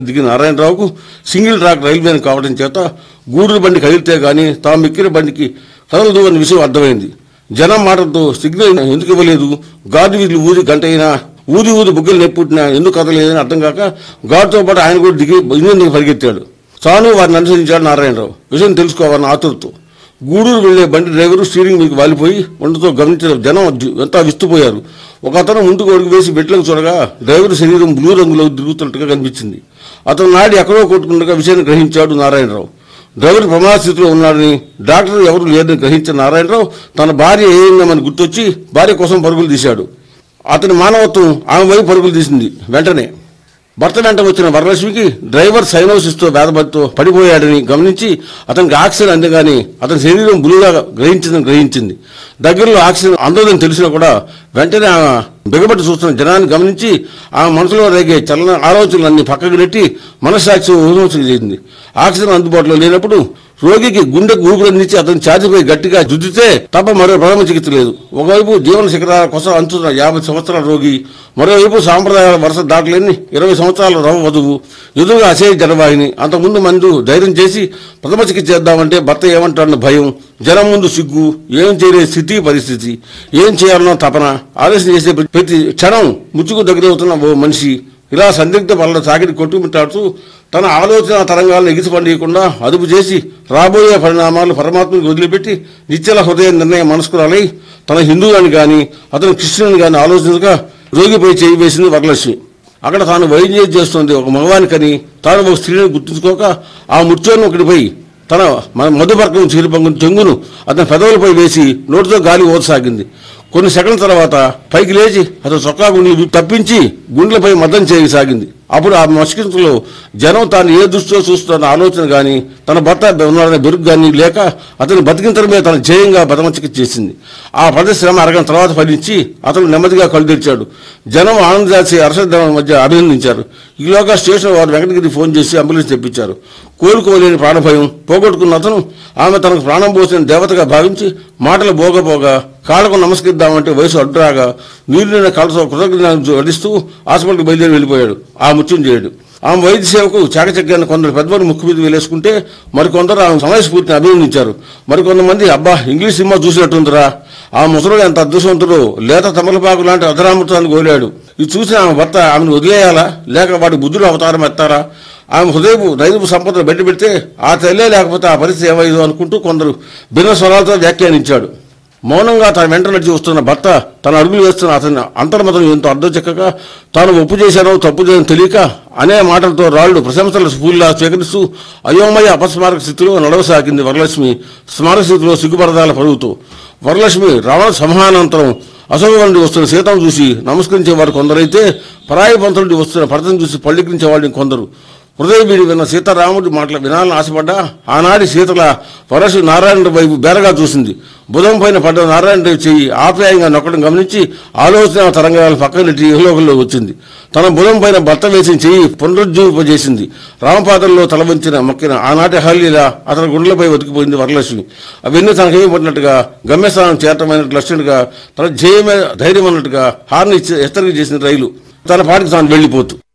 దిగిన నారాయణరావుకు single track railway కావడం చేత గూడూరు బండి కదిలితే గాని తాము ఎక్కిన బండికి కదలదు అనే విషయం అర్థమైంది జనం మాటలతో సిగ్నల్ ఎందుకు ఇవ్వలేదు గార్డు వీధులు ఊది గంట అయినా ఊది ఊది బుగ్గలు నెప్పుట్టినా ఎందుకు కదలేదని అర్థం కాక గార్డుతో పాటు ఆయన కూడా దిగి ఇంజన్ పరిగెత్తాడు తాను వారిని అనుసరించాడు నారాయణరావు విషయం తెలుసుకోవాలని ఆతురతో గూడూరు వెళ్లే బండి డ్రైవరు స్టీరింగ్ మీకు వాలిపోయి ఉండతో గమనించిన జనం ది- అంతా విస్తుపోయారు ఒక అతను ముందుకు అడుగు వేసి బెట్లకు చూడగా డ్రైవర్ శరీరం బ్లూ రంగులో తిరుగుతున్నట్టుగా కనిపించింది అతను నాడి ఎక్కడో కొట్టుకుండగా విషయాన్ని గ్రహించాడు నారాయణరావు డ్రైవర్ ప్రమాద స్థితిలో ఉన్నాడని డాక్టర్ ఎవరు లేదని గ్రహించిన నారాయణరావు తన భార్య ఏమైందని గుర్తొచ్చి భార్య కోసం పరుగులు తీశాడు అతని మానవత్వం ఆమె వైపు పరుగులు తీసింది వెంటనే భర్త వెంట వచ్చిన వరలక్ష్మికి డ్రైవర్ సైనోసిస్తో బాధపడుతూ పడిపోయాడని గమనించి అతనికి ఆక్సిజన్ అందగానే అతని శరీరం బులుగా గ్రహించిందని గ్రహించింది దగ్గరలో ఆక్సిజన్ అందదని తెలిసినా కూడా వెంటనే ఆమె బిగబట్టి చూస్తున్న జనాన్ని గమనించి ఆమె మనసులో రేగే చలన ఆలోచనలన్నీ పక్కకు నెట్టి మనస్సాక్షి ఊహించడం చేసింది ఆక్సిజన్ అందుబాటులో లేనప్పుడు రోగికి గుండెకు ఊపిరందించి అతని ఛాతీపై గట్టిగా రుద్దితే తప్ప మరో ప్రథమ చికిత్స లేదు ఒకవైపు జీవన శిఖరాల కోసం అంచుతున్న యాభై సంవత్సరాల రోగి మరోవైపు సాంప్రదాయాల వరుస దాటలేని ఇరవై సంవత్సరాల రవ వధువు ఎదురుగా అసేయ జనవాహిని అంతకుముందు మందు ధైర్యం చేసి ప్రథమ చికిత్స చేద్దామంటే భర్త ఏమంటాడన్న భయం జనం ముందు సిగ్గు ఏం చేయలే స్థితి పరిస్థితి ఏం చేయాలనో తపన ఆలోచన చేసే ప్రతి క్షణం ముచ్చుకు దగ్గరవుతున్న ఓ మనిషి ఇలా సందిగ్ధ పనుల సాగిడి కొట్టుమిట్టాడుతూ తన ఆలోచన తరంగాలను ఎగిసిపండియకుండా అదుపు చేసి రాబోయే పరిణామాలు పరమాత్మకు వదిలిపెట్టి నిశ్చల హృదయ నిర్ణయ మనస్కురాలై తన హిందువులని గాని అతను క్రిస్టియన్ గాని ఆలోచించగా రోగిపై చేయి వేసింది వరలక్ష్మి అక్కడ తాను వైద్యం చేస్తుంది ఒక మగవానికని తాను ఒక స్త్రీని గుర్తుంచుకోక ఆ మృత్యుని ఒకటిపై తన మ- మధుపర్కం చీలిపంగు చెంగును అతని పెదవులపై వేసి నోటితో గాలి ఓదసాగింది కొన్ని సెకండ్ల తర్వాత పైకి లేచి అతను చొక్కా గుండెలు తప్పించి గుండెలపై మద్దం చేయసాగింది అప్పుడు ఆ మస్కింతలో జనం తాను ఏ దృష్టిలో చూస్తున్న ఆలోచన గాని తన భర్త ఉన్నాడనే బెరుగు గాని లేక అతను బతికించడమే తన జయంగా బతమచికిత్స చేసింది ఆ పరిశ్రమ అరగంట తర్వాత ఫలించి అతను నెమ్మదిగా కళ్ళు తెరిచాడు జనం ఆనందాసి హర్షధ్వనం మధ్య అభినందించారు ఈలోగా స్టేషన్ వారు వెంకటగిరి ఫోన్ చేసి అంబులెన్స్ తెప్పించారు కోలుకోలేని ప్రాణభయం పోగొట్టుకున్న అతను ఆమె తనకు ప్రాణం పోసిన దేవతగా భావించి మాటలు బోగపోగా కాళ్ళకు నమస్కరిద్దామంటే వయసు అడ్డురాగా నీళ్లు కళ్ళతో కృతజ్ఞతలు వడిస్తూ హాస్పిటల్కి బయలుదేరి వెళ్ళిపోయాడు ఆ ముత్యం చేయడు ఆమె వైద్య సేవకు చాకచక్యాన్ని కొందరు పెద్దవారు ముక్కు మీద వేలేసుకుంటే మరికొందరు ఆమె సమయస్ఫూర్తిని అభినందించారు మరికొంతమంది అబ్బా ఇంగ్లీష్ సినిమా చూసినట్టుందిరా ఆ ముసలుడు ఎంత అదృష్టవంతుడో లేత తమలపాకు లాంటి అధరామృతాన్ని కోరాడు ఇది చూసిన ఆమె భర్త ఆమెను వదిలేయాలా లేక వాడి బుద్ధులు అవతారం ఎత్తారా ఆమె హృదయపు నైరుపు సంపదను బయట పెడితే ఆ తల్లే లేకపోతే ఆ పరిస్థితి ఏమైందో అనుకుంటూ కొందరు భిన్న స్వరాలతో వ్యాఖ్యానించాడు మౌనంగా తన వెంట నడిచి వస్తున్న భర్త తన అడుగులు వేస్తున్న అతని అంతర్మతం ఎంతో అర్థం చెక్కక తాను ఒప్పు చేశానో తప్పు చేయడం తెలియక అనే మాటలతో రాళ్లు ప్రశంసల స్ఫూర్లా స్వీకరిస్తూ అయోమయ అపస్మారక స్థితిలో నడవసాగింది వరలక్ష్మి స్మారక స్థితిలో సిగ్గుపరదాల పరుగుతూ వరలక్ష్మి రావణ సంహానానంతరం అశోక నుండి వస్తున్న సీతను చూసి నమస్కరించే వారు కొందరైతే పరాయి పంత నుండి వస్తున్న భర్తను చూసి పళ్ళికించే వాడిని కొందరు హృదయ వీడి విన్న సీతారాముడి మాటలు వినాలని ఆశపడ్డా ఆనాడి సీతల పరశు నారాయణ వైపు బేరగా చూసింది బుధం పైన పడ్డ నారాయణ చెయ్యి ఆప్యాయంగా నొక్కడం గమనించి ఆలోచన తరంగాలను పక్కన నెట్టి ఇహలోకంలో వచ్చింది తన బుధం పైన భర్త వేసిన చెయ్యి పునరుజ్జీవింపజేసింది రామపాదంలో తల వంచిన మొక్కిన ఆనాటి హల్లీలా అతని గుండెలపై బతికిపోయింది వరలక్ష్మి అవన్నీ తనకేమి పడినట్టుగా గమ్యస్థానం చేరటమైన లక్ష్యంగా తన ధ్యేయమే ధైర్యం అన్నట్టుగా హార్ని ఇచ్చి హెచ్చరిక చేసిన రైలు తన పాటికి తాను వెళ్లిపోతూ